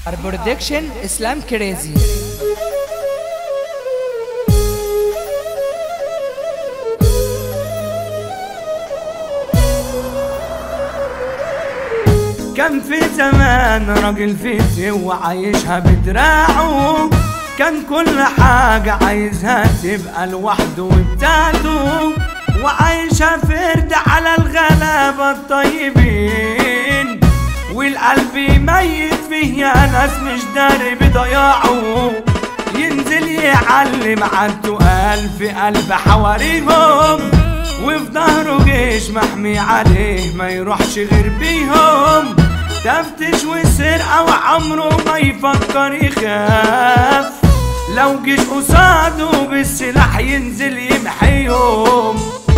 برودكشن اسلام كريزي كان في زمان راجل فيتي وعايشها بدراعه كان كل حاجة عايزها تبقى لوحده وبتاعته وعايشها فرد على الغلابة الطيبين والقلب ميت فيه يا ناس مش داري بضياعه ينزل يعلم عنده ألف قلب حواريهم وفي ظهره جيش محمي عليه ما يروحش غير بيهم تفتش وسرقة وعمره ما يفكر يخاف لو جيش قصاده بالسلاح ينزل يمحيهم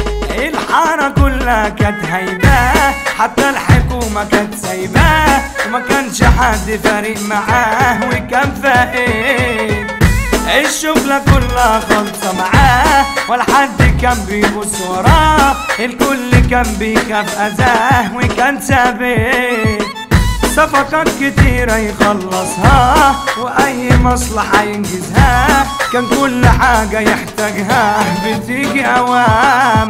الحارة كلها كانت هيباه حتى الحكومة كانت سايباه وما كانش حد فارق معاه وكان فاقد الشغلة كلها خالصة معاه ولا حد كان بيبص وراه الكل كان بيخاف أذاه وكان ثابت صفقات كتيرة يخلصها وأي مصلحة ينجزها كان كل حاجة يحتاجها بتيجي أوام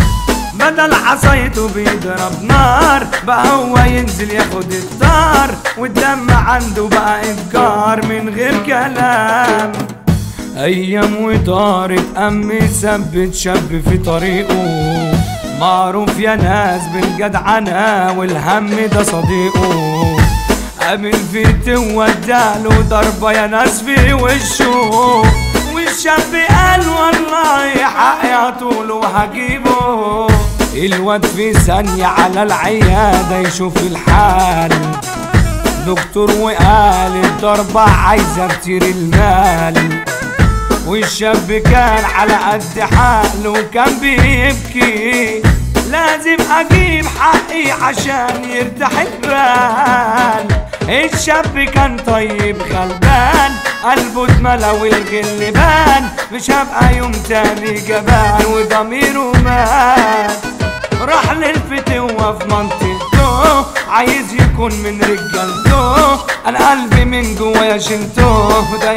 بدل عصايته بيضرب نار بقى هو ينزل ياخد الطار والدم عنده بقى إفكار من غير كلام أيام وطارت أمي ثبت شاب في طريقه معروف يا ناس بالجدعنة والهم ده صديقه قابل فيت واداله ضربة يا ناس في وشه والشاب قال والله حقي طول وهجيبه الواد في ثانية على العيادة يشوف الحال دكتور وقال الضربة عايزة كتير المال والشاب كان على قد حاله وكان بيبكي لازم اجيب حقي عشان يرتاح البال الشاب كان طيب غلبان قلبه اتملى والغل بان مش هبقى يوم تاني جبان وضميره مات راح للفتوة في منطقته عايز يكون من رجالته انا قلبي من جوايا شلته وده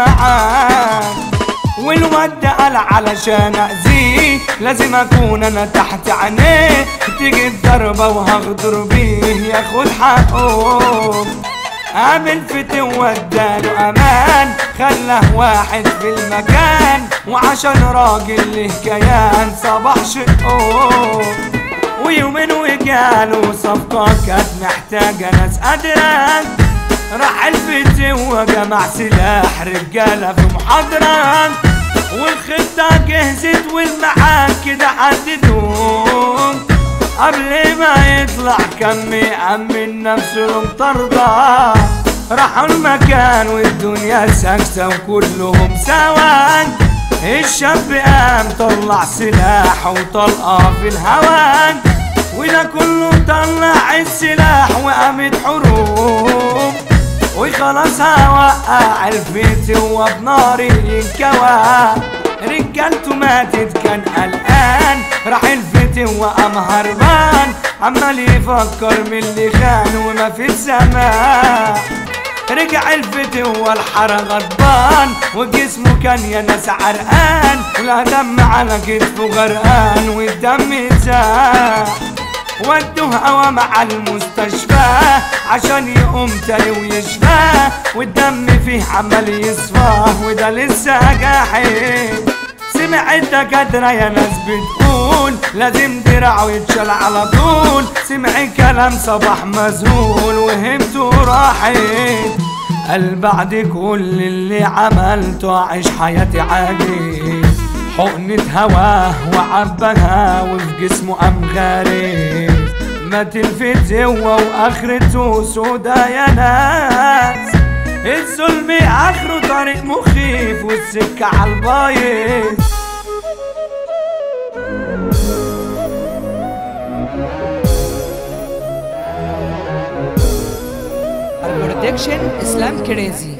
يسمعك والواد ده قال علشان اذيه لازم اكون انا تحت عينيه تيجي الضربه وهغدر بيه ياخد حقه قابل فتوة اداله امان خلاه واحد في المكان وعشان راجل له كيان صباح شقه ويومين وجاله صفقة كانت محتاجة ناس قادرة راح الفتوة جمع سلاح رجالة في محاضرة والخطة جهزت والمعاد كده حددوهم قبل ما يطلع كم يأمن نفسه مطردة راحوا المكان والدنيا ساكتة وكلهم سوا الشاب قام طلع سلاح وطلقة في الهوان وده كله طلع السلاح وقامت حروب وخلاص هوقع البيت هو بناري ينكوى رجالته ماتت كان قلقان راح البيت وقام هربان عمال يفكر من اللي خان وما في السماء رجع البيت هو الحارة غضبان وجسمه كان يا ناس عرقان ولا دم على كتفه غرقان والدم اتساح ودوه هوا مع المستشفى عشان يقوم تاني ويشفى والدم فيه عمال يصفى وده لسه جاحد سمع الدكاترة يا ناس بتقول لازم دراعه يتشال على طول سمع كلام صباح مذهول وهمته راحت قال بعد كل اللي عملته أعيش حياتي عادي حقنة هواه وعبها وفي جسمه قام غارق ما تلفت هو واخرته سودا يا ناس الظلم اخره طريق مخيف والسكة عالبايظ برودكشن اسلام كريزي